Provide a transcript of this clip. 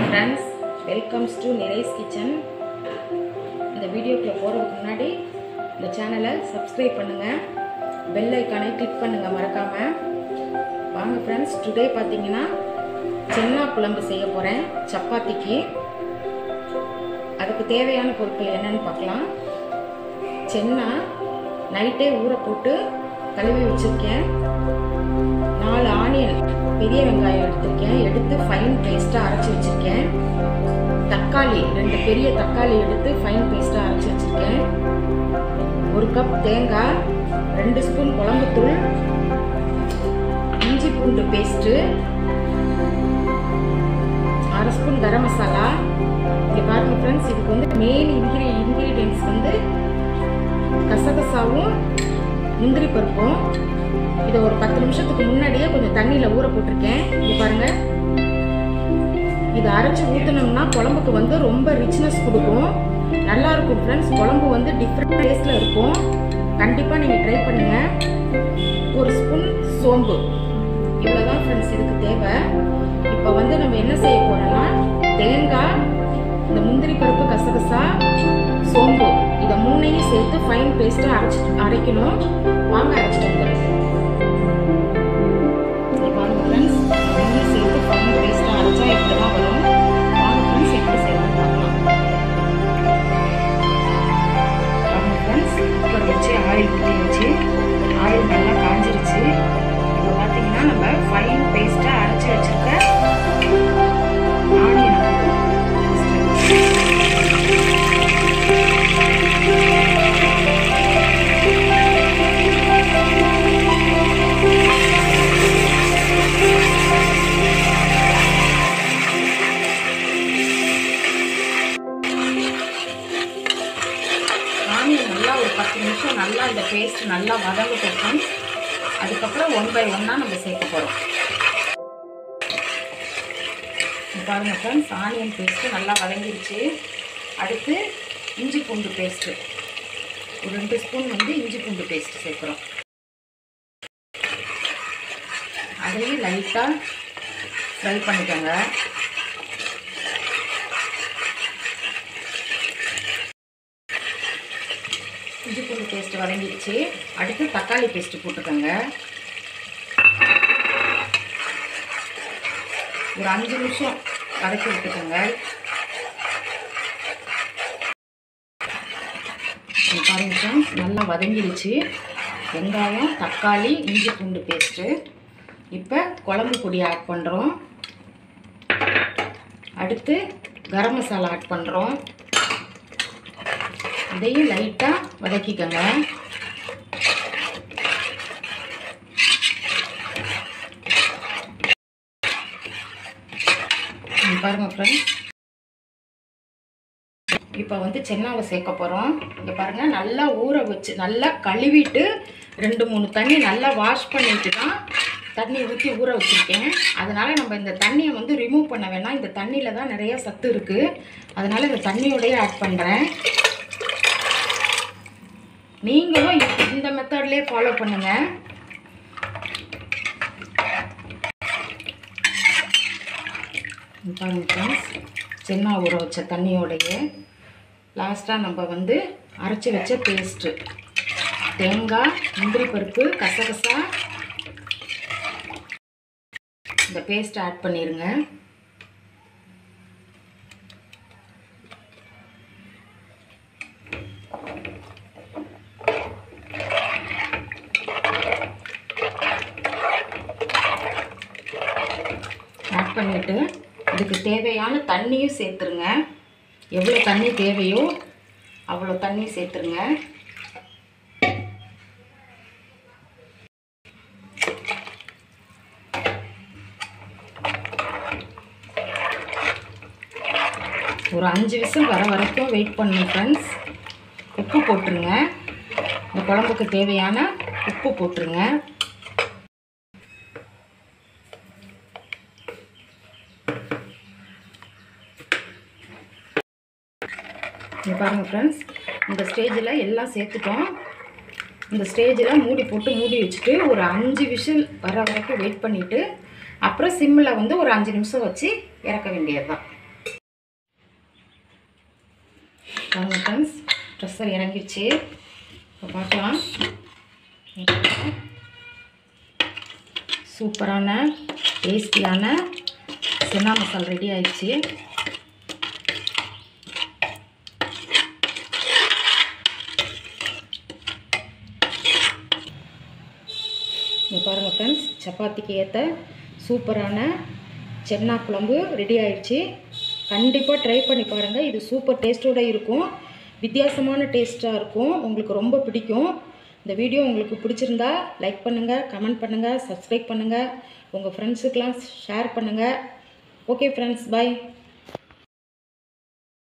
friends welcomes to நிரேஸ் kitchen இந்த வீடியோக்குள்ளே போகிறதுக்கு முன்னாடி இந்த சேனலை சப்ஸ்கிரைப் பண்ணுங்கள் பெல் ஐக்கானை கிளிக் பண்ணுங்கள் மறக்காமல் வாங்க ஃப்ரெண்ட்ஸ் டுடே பார்த்தீங்கன்னா சென்னா குழம்பு செய்ய போகிறேன் சப்பாத்திக்கு அதுக்கு தேவையான பொருட்கள் என்னன்னு பார்க்கலாம் சென்னா நைட்டே ஊற போட்டு கழுவி வச்சுருக்கேன் நாலு ஆனியன் பெரிய வெங்காயம் எடுத்திருக்கேன் எடுத்து ஃபைன் பேஸ்ட்டாக அரைச்சி வச்சுருக்கேன் தக்காளி ரெண்டு பெரிய தக்காளி எடுத்து ஃபைன் பேஸ்ட்டாக அரைச்சி வச்சுருக்கேன் ஒரு கப் தேங்காய் ரெண்டு ஸ்பூன் குழம்புத்தூள் இஞ்சி பூண்டு பேஸ்ட்டு அரை ஸ்பூன் கரம் மசாலா இங்கே பாருங்கள் ஃப்ரெண்ட்ஸ் இதுக்கு வந்து மெயின் இன்க்ரீ இன்க்ரீடியன்ஸ் வந்து கசகசாவும் முந்திரி பருப்பும் இதை ஒரு பத்து நிமிஷத்துக்கு முன்னாடியே கொஞ்சம் தண்ணியில் ஊற போட்டிருக்கேன் இங்கே பாருங்கள் இதை அரைச்சி ஊற்றினோம்னா குழம்புக்கு வந்து ரொம்ப ரிச்னஸ் கொடுக்கும் நல்லா இருக்கும் ஃப்ரெண்ட்ஸ் குழம்பு வந்து டிஃப்ரெண்ட் டேஸ்ட்டில் இருக்கும் கண்டிப்பாக நீங்கள் ட்ரை பண்ணுங்கள் ஒரு ஸ்பூன் சோம்பு இவ்வளோதான் ஃப்ரெண்ட்ஸ் இதுக்கு தேவை இப்போ வந்து நம்ம என்ன செய்ய போகிறோம்னா தேங்காய் இந்த முந்திரி பருப்பு கசகசா சோம்பு இதை மூணையும் சேர்த்து ஃபைன் பேஸ்ட்டாக அரைச்சி அரைக்கணும் வாங்க அரைச்சிட்டு வந்துடுறேன் இங்க பாருங்க ஃப்ரெண்ட்ஸ் மூணையும் சேர்த்து ஃபைன் பேஸ்ட்டாக அரைச்சா இப்படி தான் வரும் வாங்க ஃப்ரெண்ட்ஸ் எப்படி செய்யலாம் பார்க்கலாம் பாருங்க ஃப்ரெண்ட்ஸ் குக்கர் வச்சு ஆயில் ஊற்றி வச்சு ஆயில் நல்லா காஞ்சிருச்சு இப்போ பார்த்தீங்கன்னா நம்ம ஃபைன் பேஸ்ட்டாக அரைச்சி வச்சுருக்க ஆனியன் ஆனியன் நல்லா ஒரு பத்து நிமிஷம் நல்லா இந்த பேஸ்ட் நல்லா வதங்கட்டும் ஃப்ரெண்ட்ஸ் அதுக்கப்புறம் ஒன் பை ஒன்னாக நம்ம சேர்க்க போகிறோம் பாருங்க ஃப்ரெண்ட்ஸ் ஆனியன் பேஸ்ட்டு நல்லா வதங்கிருச்சு அடுத்து இஞ்சி பூண்டு பேஸ்ட்டு ஒரு ரெண்டு ஸ்பூன் வந்து இஞ்சி பூண்டு பேஸ்ட்டு சேர்க்குறோம் அதையும் லைட்டாக ஃப்ரை பண்ணிக்கோங்க இஞ்சி பூண்டு பேஸ்ட் வதங்கிடுச்சு அடுத்து தக்காளி பேஸ்ட்டு போட்டுக்கோங்க ஒரு அஞ்சு நிமிஷம் வதக்கி விட்டுக்கோங்க பாருங்க ஃப்ரெண்ட்ஸ் நல்லா வதங்கிடுச்சு வெங்காயம் தக்காளி இஞ்சி பூண்டு பேஸ்ட்டு இப்போ குழம்பு பொடி ஆட் பண்ணுறோம் அடுத்து கரம் மசாலா ஆட் பண்ணுறோம் இதையும் லைட்டாக வதக்கிக்கோங்க பாருங்கள் ஃப்ரெண்ட்ஸ் இப்போ வந்து சென்னாவை சேர்க்க போகிறோம் இங்கே பாருங்கள் நல்லா ஊற வச்சு நல்லா கழுவிட்டு ரெண்டு மூணு தண்ணி நல்லா வாஷ் பண்ணிட்டு தான் தண்ணி ஊற்றி ஊற வச்சுருக்கேன் அதனால் நம்ம இந்த தண்ணியை வந்து ரிமூவ் பண்ண வேணாம் இந்த தண்ணியில் தான் நிறைய சத்து இருக்குது அதனால் இந்த தண்ணியோடய ஆட் பண்ணுறேன் நீங்களும் இந்த மெத்தட்லேயே ஃபாலோ பண்ணுங்கள் பாருங்க ஃப்ரெண்ட்ஸ் சென்னா ஊற வச்ச தண்ணியோடைய லாஸ்ட்டாக நம்ம வந்து அரைச்சி வச்ச பேஸ்ட்டு தேங்காய் முந்திரி பருப்பு கசகசா இந்த பேஸ்ட் ஆட் பண்ணிடுங்க ஆட் பண்ணிவிட்டு இதுக்கு தேவையான தண்ணியும் சேர்த்துருங்க எவ்வளோ தண்ணி தேவையோ அவ்வளோ தண்ணி சேர்த்துருங்க ஒரு அஞ்சு விசில் வர வரைக்கும் வெயிட் பண்ணுங்க ஃப்ரெண்ட்ஸ் உப்பு போட்டுருங்க இந்த குழம்புக்கு தேவையான உப்பு போட்டுருங்க இங்கே பாருங்கள் ஃப்ரெண்ட்ஸ் இந்த ஸ்டேஜில் எல்லாம் சேர்த்துட்டோம் இந்த ஸ்டேஜில் மூடி போட்டு மூடி வச்சுட்டு ஒரு அஞ்சு விசில் வர வரைக்கும் வெயிட் பண்ணிவிட்டு அப்புறம் சிம்மில் வந்து ஒரு அஞ்சு நிமிஷம் வச்சு இறக்க வேண்டியது தான் ப்ரெஷர் இறங்கிடுச்சு இப்போ பார்க்கலாம் சூப்பரான டேஸ்டியான சென்னா மசால் ரெடி ஆயிடுச்சு இங்கே பாருங்கள் ஃப்ரெண்ட்ஸ் சப்பாத்திக்கு ஏற்ற சூப்பரான சென்னா குழம்பு ரெடி ஆயிடுச்சு கண்டிப்பாக ட்ரை பண்ணி பாருங்கள் இது சூப்பர் டேஸ்ட்டோடு இருக்கும் வித்தியாசமான டேஸ்ட்டாக இருக்கும் உங்களுக்கு ரொம்ப பிடிக்கும் இந்த வீடியோ உங்களுக்கு பிடிச்சிருந்தா லைக் பண்ணுங்கள் கமெண்ட் பண்ணுங்கள் சப்ஸ்கிரைப் பண்ணுங்கள் உங்கள் ஃப்ரெண்ட்ஸுக்கெலாம் ஷேர் பண்ணுங்கள் ஓகே ஃப்ரெண்ட்ஸ் பை